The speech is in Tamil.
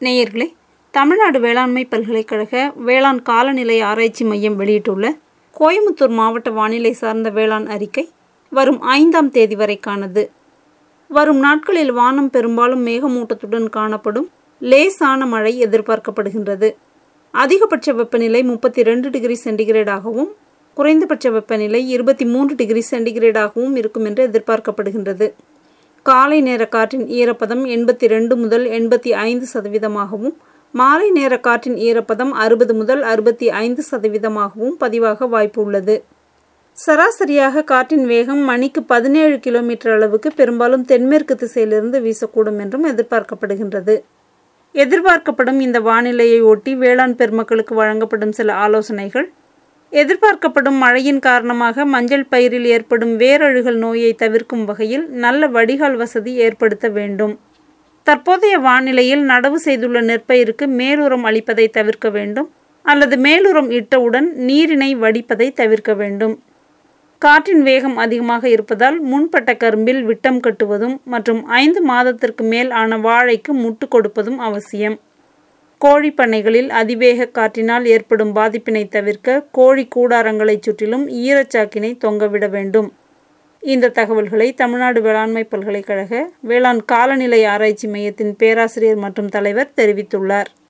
நேயர்களே தமிழ்நாடு வேளாண்மை பல்கலைக்கழக வேளாண் காலநிலை ஆராய்ச்சி மையம் வெளியிட்டுள்ள கோயமுத்தூர் மாவட்ட வானிலை சார்ந்த வேளாண் அறிக்கை வரும் ஐந்தாம் தேதி வரைக்கானது வரும் நாட்களில் வானம் பெரும்பாலும் மேகமூட்டத்துடன் காணப்படும் லேசான மழை எதிர்பார்க்கப்படுகின்றது அதிகபட்ச வெப்பநிலை முப்பத்தி ரெண்டு டிகிரி சென்டிகிரேடாகவும் குறைந்தபட்ச வெப்பநிலை இருபத்தி மூன்று டிகிரி சென்டிகிரேடாகவும் இருக்கும் என்று எதிர்பார்க்கப்படுகின்றது காலை நேர காற்றின் ஈரப்பதம் எண்பத்தி ரெண்டு முதல் எண்பத்தி ஐந்து சதவீதமாகவும் மாலை நேர காற்றின் ஈரப்பதம் அறுபது முதல் அறுபத்தி ஐந்து சதவீதமாகவும் பதிவாக வாய்ப்பு உள்ளது சராசரியாக காற்றின் வேகம் மணிக்கு பதினேழு கிலோமீட்டர் அளவுக்கு பெரும்பாலும் தென்மேற்கு திசையிலிருந்து வீசக்கூடும் என்றும் எதிர்பார்க்கப்படுகின்றது எதிர்பார்க்கப்படும் இந்த வானிலையை ஒட்டி வேளாண் பெருமக்களுக்கு வழங்கப்படும் சில ஆலோசனைகள் எதிர்பார்க்கப்படும் மழையின் காரணமாக மஞ்சள் பயிரில் ஏற்படும் வேரழுகல் நோயை தவிர்க்கும் வகையில் நல்ல வடிகால் வசதி ஏற்படுத்த வேண்டும் தற்போதைய வானிலையில் நடவு செய்துள்ள நெற்பயிருக்கு மேலுரம் அளிப்பதை தவிர்க்க வேண்டும் அல்லது மேலுரம் இட்டவுடன் நீரினை வடிப்பதை தவிர்க்க வேண்டும் காற்றின் வேகம் அதிகமாக இருப்பதால் முன்பட்ட கரும்பில் விட்டம் கட்டுவதும் மற்றும் ஐந்து மாதத்திற்கு மேல் ஆன வாழைக்கு முட்டு கொடுப்பதும் அவசியம் கோழி பண்ணைகளில் அதிவேக காற்றினால் ஏற்படும் பாதிப்பினை தவிர்க்க கோழி கூடாரங்களைச் சுற்றிலும் ஈரச்சாக்கினை தொங்கவிட வேண்டும் இந்த தகவல்களை தமிழ்நாடு வேளாண்மை பல்கலைக்கழக வேளாண் காலநிலை ஆராய்ச்சி மையத்தின் பேராசிரியர் மற்றும் தலைவர் தெரிவித்துள்ளார்